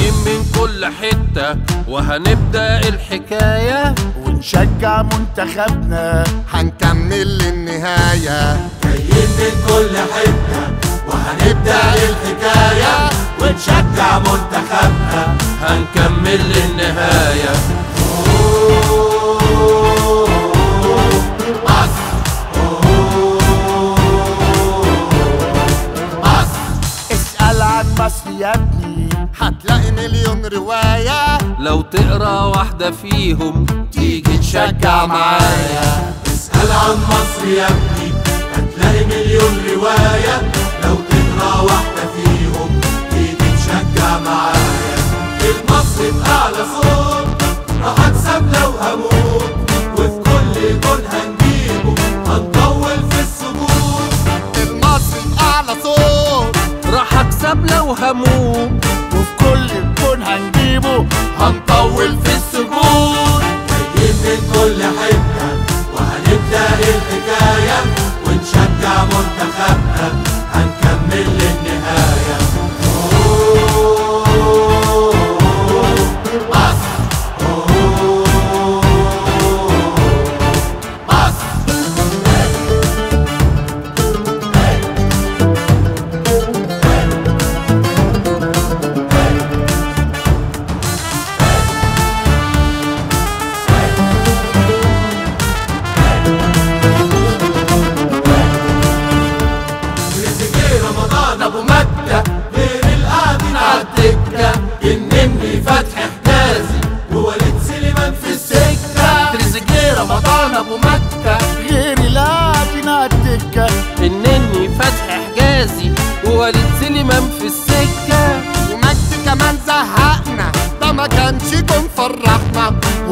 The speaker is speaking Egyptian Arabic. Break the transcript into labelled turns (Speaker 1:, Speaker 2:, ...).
Speaker 1: جايين من كل حتة وهنبدأ الحكاية
Speaker 2: ونشجع منتخبنا
Speaker 3: هنكمل للنهاية
Speaker 4: جايين من كل حتة وهنبدأ الحكاية ونشجع منتخبنا
Speaker 1: هنكمل للنهاية
Speaker 2: اسأل عن مصر يا ابني
Speaker 3: هتلاقي مليون رواية
Speaker 1: لو تقرا واحدة فيهم تيجي تشجع معايا
Speaker 4: اسأل عن مصر يا ابني هتلاقي مليون رواية لو تقرا واحدة فيهم تيجي تشجع معايا المصري بأعلى صوت راح أكسب لو هموت وفي كل جول هنجيبه هنطول في السجود
Speaker 3: المصري بأعلى صوت
Speaker 1: راح اكسب لو هموم
Speaker 2: وفي كل جون هنجيبه
Speaker 1: هنطول في السجود
Speaker 4: جايين من كل حتة وهنبدأ الحكاية ونشجع منتخبنا هنكمل للنهاية مصر مصر تريزيجيه رمضان ابو مكة غير القاعدين على الدكة النني فتحي حجازي ووليد سليمان في السكة
Speaker 1: تريزيجيه رمضان ابو مكة
Speaker 2: غير اللاعبين على الدكة
Speaker 1: النني فتحي حجازي ووليد سليمان في السكة
Speaker 3: ومجدي كمان زهقنا ده ما كانش يكون فرحنا